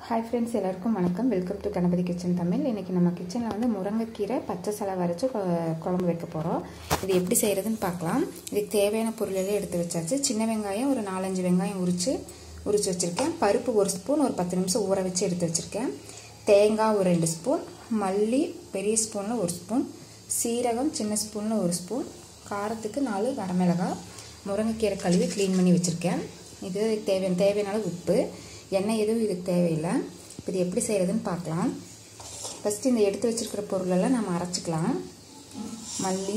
hi friends எல்லாருக்கும் வணக்கம் welcome to Ganapathi kitchen Tamil இன்றைக்கி நம்ம கிச்சனில் வந்து முருங்கைக்கீரை பச்சை சலை வரைச்சி கொ- குழம்பு வைக்க போகிறோம் இது எப்படி செய்கிறதுன்னு பார்க்கலாம் இதுக்கு தேவையான பொருளெல்லாம் எடுத்து வச்சாச்சு சின்ன வெங்காயம் ஒரு நாலஞ்சு வெங்காயம் உரித்து உரித்து வச்சுருக்கேன் பருப்பு ஒரு ஸ்பூன் ஒரு பத்து நிமிஷம் ஊற வச்சு எடுத்து வச்சுருக்கேன் தேங்காய் ஒரு ரெண்டு ஸ்பூன் மல்லி பெரிய ஸ்பூனில் ஒரு ஸ்பூன் சீரகம் சின்ன ஸ்பூனில் ஒரு ஸ்பூன் காரத்துக்கு நாலு வரமிளகாய் முருங்கைக்கீரை கழுவி க்ளீன் பண்ணி வச்சுருக்கேன் இது தேவையான தேவையான அளவு உப்பு எண்ணெய் எதுவும் இதுக்கு தேவையில்லை இப்போ இது எப்படி செய்கிறதுன்னு பார்க்கலாம் ஃபஸ்ட்டு இந்த எடுத்து வச்சுருக்கிற பொருளெல்லாம் நம்ம அரைச்சிக்கலாம் மல்லி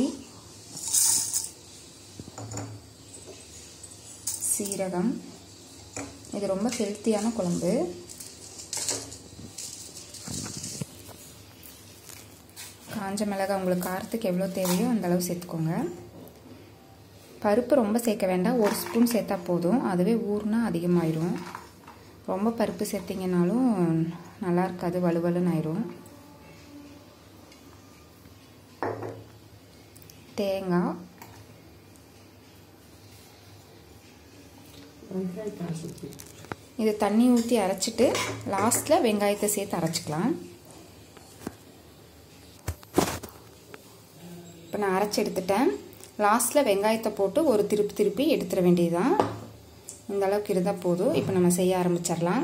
சீரகம் இது ரொம்ப ஹெல்த்தியான குழம்பு காஞ்ச மிளகாய் உங்களுக்கு காரத்துக்கு எவ்வளோ தேவையோ அந்த அளவு சேர்த்துக்கோங்க பருப்பு ரொம்ப சேர்க்க வேண்டாம் ஒரு ஸ்பூன் சேர்த்தா போதும் அதுவே ஊறுனா அதிகமாயிரும் ரொம்ப பருப்பு சேர்த்திங்கனாலும் நல்லா இருக்காது வலுவலுன்னு ஆயிரும் தேங்காய் இது தண்ணி ஊற்றி அரைச்சிட்டு லாஸ்ட்டில் வெங்காயத்தை சேர்த்து அரைச்சிக்கலாம் இப்போ நான் அரைச்சி எடுத்துட்டேன் லாஸ்ட்டில் வெங்காயத்தை போட்டு ஒரு திருப்பி திருப்பி எடுத்துட வேண்டியதுதான் இந்த அளவுக்கு இருந்தால் போதும் இப்போ நம்ம செய்ய ஆரம்பிச்சிடலாம்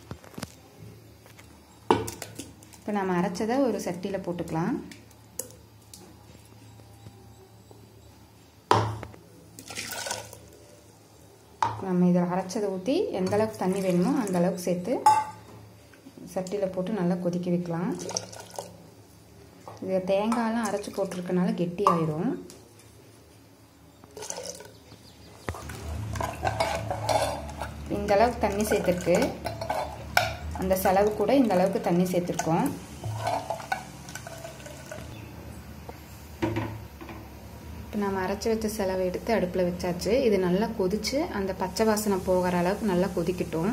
இப்போ நம்ம அரைச்சதை ஒரு சட்டியில் போட்டுக்கலாம் நம்ம இதில் அரைச்சதை ஊற்றி எந்த அளவுக்கு தண்ணி வேணுமோ அந்த அளவுக்கு சேர்த்து சட்டியில் போட்டு நல்லா கொதிக்க வைக்கலாம் இது தேங்காயெல்லாம் அரைச்சி போட்டிருக்கனால கெட்டி ஆயிரும் இந்த அளவுக்கு தண்ணி சேர்த்துருக்கு அந்த செலவு கூட இந்த அளவுக்கு தண்ணி சேர்த்துருக்கோம் இப்போ நம்ம அரைச்சி வச்ச செலவை எடுத்து அடுப்பில் வச்சாச்சு இது நல்லா கொதிச்சு அந்த பச்சை வாசனை போகிற அளவுக்கு நல்லா கொதிக்கட்டும்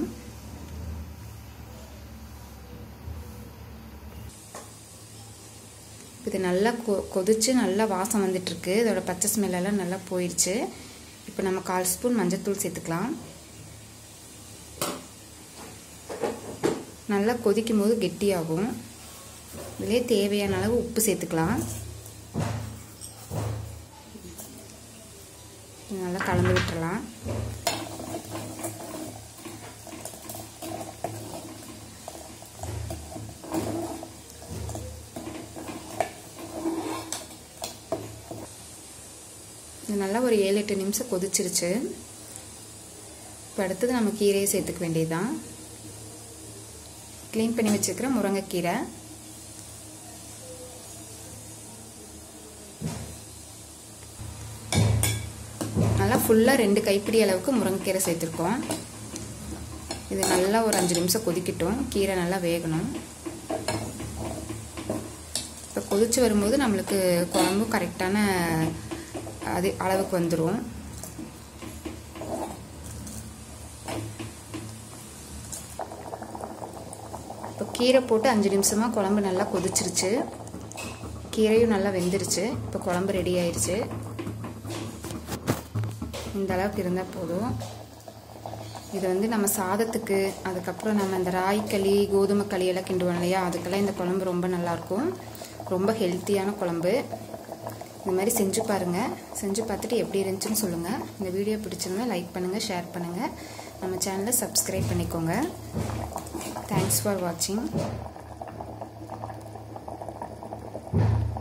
இது நல்லா கொ கொதிச்சு நல்லா வாசம் வந்துட்டுருக்கு இதோட பச்சை ஸ்மெல்லெல்லாம் நல்லா போயிடுச்சு இப்போ நம்ம கால் ஸ்பூன் மஞ்சத்தூள் சேர்த்துக்கலாம் நல்லா கொதிக்கும் போது கெட்டியாகும் இதிலே தேவையான அளவு உப்பு சேர்த்துக்கலாம் நல்லா கலந்து விட்டுறலாம் இது நல்லா ஒரு ஏழு எட்டு நிமிஷம் கொதிச்சிருச்சு இப்போ அடுத்தது நம்ம கீரையை சேர்த்துக்க வேண்டியதுதான் க்ளீன் பண்ணி வச்சுருக்கிற முருங்கைக்கீரை நல்லா ஃபுல்லாக ரெண்டு கைப்பிடி அளவுக்கு முருங்கைக்கீரை சேர்த்துருக்கோம் இது நல்லா ஒரு அஞ்சு நிமிஷம் கொதிக்கட்டும் கீரை நல்லா வேகணும் இப்போ கொதிச்சு வரும்போது நம்மளுக்கு குழம்பு கரெக்டான அது அளவுக்கு வந்துடும் இப்போ கீரை போட்டு அஞ்சு நிமிஷமாக குழம்பு நல்லா கொதிச்சிருச்சு கீரையும் நல்லா வெந்துருச்சு இப்போ குழம்பு ரெடி ஆயிடுச்சு இந்த அளவுக்கு இருந்தால் போதும் இது வந்து நம்ம சாதத்துக்கு அதுக்கப்புறம் நம்ம இந்த ராய்க்களி கோதுமை களி எல்லாம் கிண்டுவோம் இல்லையா அதுக்கெல்லாம் இந்த குழம்பு ரொம்ப நல்லாயிருக்கும் ரொம்ப ஹெல்த்தியான குழம்பு இந்த மாதிரி செஞ்சு பாருங்கள் செஞ்சு பார்த்துட்டு எப்படி இருந்துச்சுன்னு சொல்லுங்கள் இந்த வீடியோ பிடிச்சிருந்தா லைக் பண்ணுங்கள் ஷேர் பண்ணுங்கள் நம்ம சேனலை சப்ஸ்கிரைப் பண்ணிக்கோங்க தேங்க்ஸ் ஃபார் வாட்சிங்